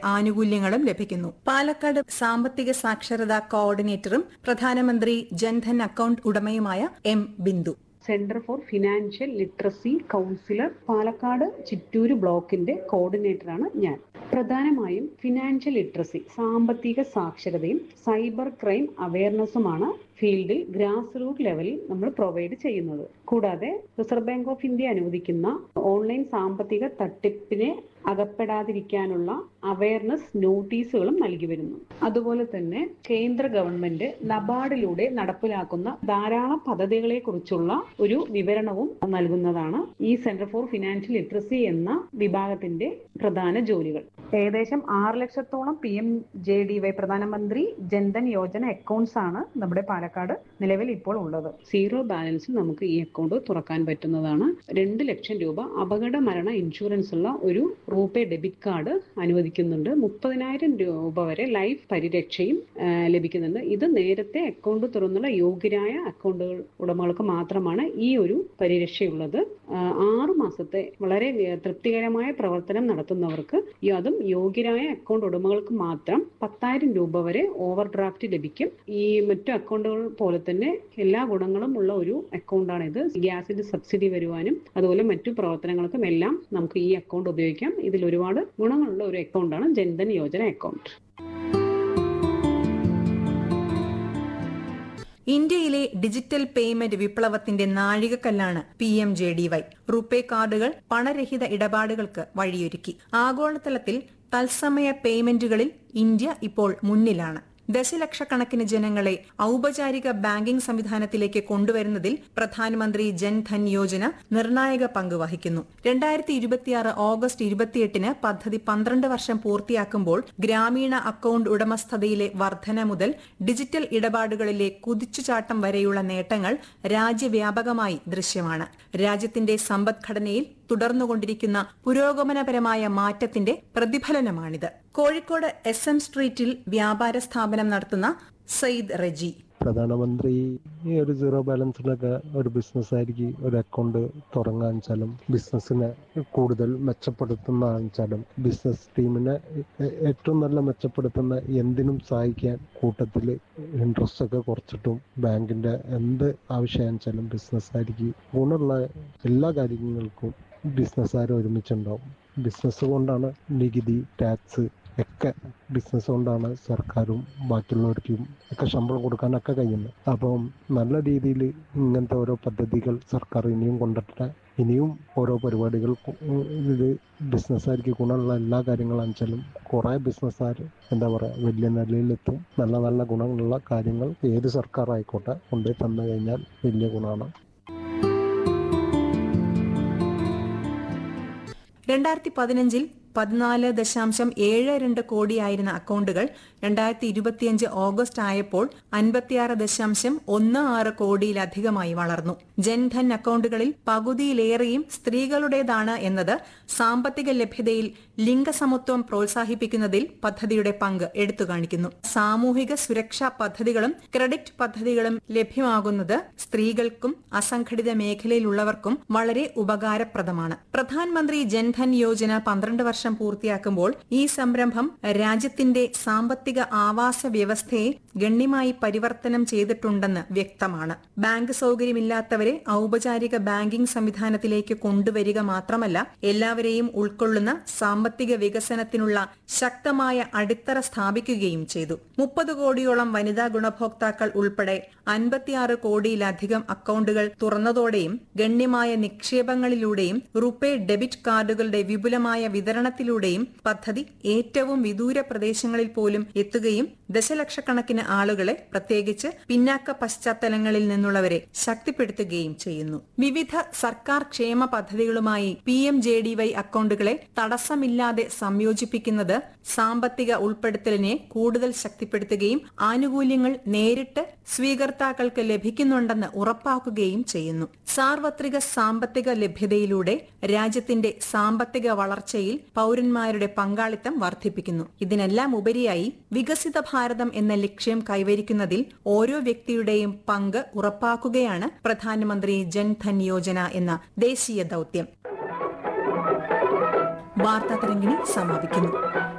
ആനുകൂല്യങ്ങളും ലഭിക്കുന്നു പാലക്കാട് സാമ്പത്തിക സാക്ഷരതാ കോർഡിനേറ്ററും പ്രധാനമന്ത്രി ജൻധൻ അക്കൌണ്ട് ഉടമയുമായ M Bindu centre for financial literacy counsellor Palakkad Chittur ബ്ലോക്കിന്റെ കോർഡിനേറ്ററാണ് ഞാൻ പ്രധാനമായും ഫിനാൻഷ്യൽ ലിറ്ററസി സാമ്പത്തിക സാക്ഷരതയും സൈബർ ക്രൈം അവയർനെസ്സുമാണ് ഫീൽഡിൽ ഗ്രാസ് റൂട്ട് ലെവലിൽ നമ്മൾ പ്രൊവൈഡ് ചെയ്യുന്നത് കൂടാതെ റിസർവ് ബാങ്ക് ഓഫ് ഇന്ത്യ അനുവദിക്കുന്ന ഓൺലൈൻ സാമ്പത്തിക തട്ടിപ്പിനെ അകപ്പെടാതിരിക്കാനുള്ള അവയർനെസ് നോട്ടീസുകളും നൽകി വരുന്നു അതുപോലെ തന്നെ കേന്ദ്ര ഗവൺമെന്റ് നബാർഡിലൂടെ നടപ്പിലാക്കുന്ന ധാരാളം പദ്ധതികളെ കുറിച്ചുള്ള ഒരു വിവരണവും നൽകുന്നതാണ് ഈ സെന്റർ ഫോർ ഫിനാൻഷ്യൽ ലിറ്ററസി എന്ന വിഭാഗത്തിന്റെ പ്രധാന ജോലികൾ ഏകദേശം ആറ് ലക്ഷത്തോളം P M J D Y പ്രധാനമന്ത്രി ജൻധൻ യോജന അക്കൗണ്ട്സ് ആണ് നമ്മുടെ പാലക്കാട് നിലവിൽ ഇപ്പോൾ ഉള്ളത് സീറോ ബാലൻസിൽ നമുക്ക് ഈ അക്കൗണ്ട് തുറക്കാൻ പറ്റുന്നതാണ് രണ്ട് ലക്ഷം രൂപ അപകട മരണ ഇൻഷുറൻസ് ഉള്ള ഒരു റൂപേ ഡെബിറ്റ് കാർഡ് അനുവദിക്കുന്നുണ്ട് മുപ്പതിനായിരം രൂപ വരെ ലൈഫ് പരിരക്ഷയും ആ, ലഭിക്കുന്നുണ്ട് ഇത് നേരത്തെ അക്കൗണ്ട് തുറന്നുള്ള യോഗ്യരായ അക്കൗണ്ടുകൾ ഉടമകൾക്ക് മാത്രമാണ് ഈ ഒരു പരിരക്ഷയുള്ളത് ആ, ആറ് മാസത്തെ വളരെ വേ- തൃപ്തികരമായ പ്രവർത്തനം നടത്തുന്നവർക്ക് ഈ അതും യോഗ്യരായ അക്കൗണ്ട് ഉടമകൾക്ക് മാത്രം പത്തായിരം രൂപ വരെ ഓവർ ഡ്രാഫ്റ്റ് ലഭിക്കും ഈ മറ്റു അക്കൗണ്ടുകൾ പോലെ തന്നെ എല്ലാ ഗുണങ്ങളും ഉള്ള ഒരു അക്കൗണ്ടാണ് ഇത് ഗ്യാസിന്റെ സബ്സിഡി വരുവാനും അതുപോലെ മറ്റു പ്രവർത്തനങ്ങൾക്കും എല്ലാം നമുക്ക് ഈ അക്കൗണ്ട് ഉപയോഗിക്കാം ഇതിൽ ഒരുപാട് ഗുണങ്ങളുള്ള ഒരു അക്കൗണ്ടാണ് ജൻധൻ യോജന അക്കൗണ്ട് ഇന്ത്യയിലെ ഡിജിറ്റൽ പേയ്മെന്റ് വിപ്ലവത്തിന്റെ നാഴികക്കല്ലാണ് P M J D Y RuPay കാർഡുകൾ പണരഹിത ഇടപാടുകൾക്ക് വഴിയൊരുക്കി ആഗോളതലത്തിൽ തത്സമയ പേയ്മെന്റുകളിൽ ഇന്ത്യ ഇപ്പോൾ മുന്നിലാണ് ദശലക്ഷക്കണക്കിന് ജനങ്ങളെ ഔപചാരിക ബാങ്കിംഗ് സംവിധാനത്തിലേക്ക് കൊണ്ടുവരുന്നതിൽ പ്രധാനമന്ത്രി ജൻധൻ യോജന നിർണായക പങ്ക് വഹിക്കുന്നു രണ്ടായിരത്തി ഇരുപത്തിയാറ് ഓഗസ്റ്റ് ഇരുപത്തിയെട്ടിന് പദ്ധതി പന്ത്രണ്ട് വർഷം പൂർത്തിയാക്കുമ്പോൾ ഗ്രാമീണ അക്കൌണ്ട് ഉടമസ്ഥതയിലെ വർധന മുതൽ ഡിജിറ്റൽ ഇടപാടുകളിലെ കുതിച്ചുചാട്ടം വരെയുള്ള നേട്ടങ്ങൾ രാജ്യവ്യാപകമായി ദൃശ്യമാണ് രാജ്യത്തിന്റെ സമ്പദ്ഘടനയിൽ തുടർന്നുകൊണ്ടിരിക്കുന്ന പുരോഗമനപരമായ മാറ്റത്തിന്റെ പ്രതിഫലനമാണിത് കോഴിക്കോട് എസ് എം സ്ട്രീറ്റിൽ വ്യാപാര സ്ഥാപനം നടത്തുന്ന സയ്യിദ് റജി പ്രധാനമന്ത്രി ഈ ഒരു സീറോ ബാലൻസിലൊക്കെ ഒരു ബിസിനസ്സുകാരിക്ക് ഒരു അക്കൗണ്ട് തുടങ്ങാൻ വെച്ചാലും ബിസിനസ്സിനെ കൂടുതൽ മെച്ചപ്പെടുത്തുന്ന വെച്ചാലും ബിസിനസ് ടീമിനെ ഏ- ഏറ്റവും നല്ല മെച്ചപ്പെടുത്തുന്ന എന്തിനും സഹായിക്കാൻ കൂട്ടത്തിൽ ഇൻട്രസ്റ്റ് ഒക്കെ കുറച്ചിട്ടും ബാങ്കിന്റെ എന്ത് ആവശ്യം വെച്ചാലും ബിസിനസ്സുകാരിക്ക് ഗുണമുള്ള എല്ലാ കാര്യങ്ങൾക്കും ബിസിനസ്സുകാർ ഒരുമിച്ചുണ്ടാവും ബിസിനസ് കൊണ്ടാണ് നികുതി ടാക്സ് ഒക്കെ ബിസിനസ് കൊണ്ടാണ് സർക്കാരും ബാക്കിയുള്ളവർക്കും ഒക്കെ ശമ്പളം കൊടുക്കാനൊക്കെ കഴിയുന്നത് അപ്പം നല്ല രീതിയിൽ ഇങ്ങനത്തെ ഓരോ പദ്ധതികൾ സർക്കാർ ഇനിയും കൊണ്ടിട്ട് ഇനിയും ഓരോ പരിപാടികൾ കൊ- ഇത് ബിസിനസ്സുകാർക്ക് ഗുണമുള്ള എല്ലാ കാര്യങ്ങളും വെച്ചാലും കുറേ ബിസിനസ്സുകാർ എന്താ പറയുക വലിയ നിലയിലെത്തും നല്ല നല്ല ഗുണങ്ങളുള്ള കാര്യങ്ങൾ ഏത് സർക്കാർ ആയിക്കോട്ടെ കൊണ്ടുപോയി തന്നു കഴിഞ്ഞാൽ വലിയ ഗുണമാണ് രണ്ടായിരത്തി പതിനഞ്ചിൽ പതിനാല് ദശാംശം ഏഴ് രണ്ട് കോടിയായിരുന്ന അക്കൌണ്ടുകൾ രണ്ടായിരത്തി ഇരുപത്തിയഞ്ച് ഓഗസ്റ്റ് ആയപ്പോൾ അൻപത്തിയാറ് ദശാംശം ഒന്ന് ആറ് കോടിയിലധികമായി വളർന്നു ജൻധൻ അക്കൌണ്ടുകളിൽ പകുതിയിലേറെയും സ്ത്രീകളുടേതാണ് എന്നത് സാമ്പത്തിക ലഭ്യതയിൽ ലിംഗസമത്വം പ്രോത്സാഹിപ്പിക്കുന്നതിൽ പദ്ധതിയുടെ പങ്ക് എടുത്തുകാണിക്കുന്നു സാമൂഹിക സുരക്ഷാ പദ്ധതികളും ക്രെഡിറ്റ് പദ്ധതികളും ലഭ്യമാകുന്നത് സ്ത്രീകൾക്കും അസംഘടിത മേഖലയിലുള്ളവർക്കും വളരെ ഉപകാരപ്രദമാണ് പ്രധാനമന്ത്രി ജൻധൻ യോജന പന്ത്രണ്ട് വർഷം പൂർത്തിയാക്കുമ്പോൾ ഈ സംരംഭം രാജ്യത്തിന്റെ സാമ്പത്തിക ആവാസ വ്യവസ്ഥയെ ഗണ്യമായി പരിവർത്തനം ചെയ്തിട്ടുണ്ടെന്ന് വ്യക്തമാണ് ബാങ്ക് സൗകര്യമില്ലാത്തവരെ ഔപചാരിക ബാങ്കിംഗ് സംവിധാനത്തിലേക്ക് കൊണ്ടുവരിക മാത്രമല്ല എല്ലാവരെയും ഉൾക്കൊള്ളുന്ന സാമ്പത്തിക വികസനത്തിനുള്ള ശക്തമായ അടിത്തറ സ്ഥാപിക്കുകയും ചെയ്തു മുപ്പത് കോടിയോളം വനിതാ ഗുണഭോക്താക്കൾ ഉൾപ്പെടെ അൻപത്തിയാറ് കോടിയിലധികം അക്കൌണ്ടുകൾ തുറന്നതോടെയും ഗണ്യമായ നിക്ഷേപങ്ങളിലൂടെയും റുപേ ഡെബിറ്റ് കാർഡുകളുടെ വിപുലമായ വിതരണത്തിലൂടെയും പദ്ധതി ഏറ്റവും വിദൂര പ്രദേശങ്ങളിൽ പോലും എത്തുകയും ദശലക്ഷക്കണക്കിന് ആളുകളെ പ്രത്യേകിച്ച് പിന്നാക്ക പശ്ചാത്തലങ്ങളിൽ നിന്നുള്ളവരെ ശക്തിപ്പെടുത്തുകയും ചെയ്യുന്നു വിവിധ സർക്കാർ ക്ഷേമ പദ്ധതികളുമായി P M J D Y അക്കൌണ്ടുകളെ തടസ്സമില്ലാതെ സംയോജിപ്പിക്കുന്നത് സാമ്പത്തിക ഉൾപ്പെടുത്തലിനെ കൂടുതൽ ശക്തിപ്പെടുത്തുകയും ആനുകൂല്യങ്ങൾ നേരിട്ട് സ്വീകർത്താക്കൾക്ക് ലഭിക്കുന്നുണ്ടെന്ന് ഉറപ്പാക്കുകയും ചെയ്യുന്നു സാർവത്രിക സാമ്പത്തിക ലഭ്യതയിലൂടെ രാജ്യത്തിന്റെ സാമ്പത്തിക വളർച്ചയിൽ പൌരന്മാരുടെ പങ്കാളിത്തം വർദ്ധിപ്പിക്കുന്നു ഇതിനെല്ലാം ഉപരിയായി വികസിത ഭാരതം എന്ന ലക്ഷ്യം കൈവരിക്കുന്നതിൽ ഓരോ വ്യക്തിയുടെയും പങ്ക് ഉറപ്പാക്കുകയാണ് പ്രധാനമന്ത്രി ജൻധൻ യോജന എന്ന ദേശീയ ദൌത്യം വാർത്താ തരംഗിണി സമാപിക്കുന്നു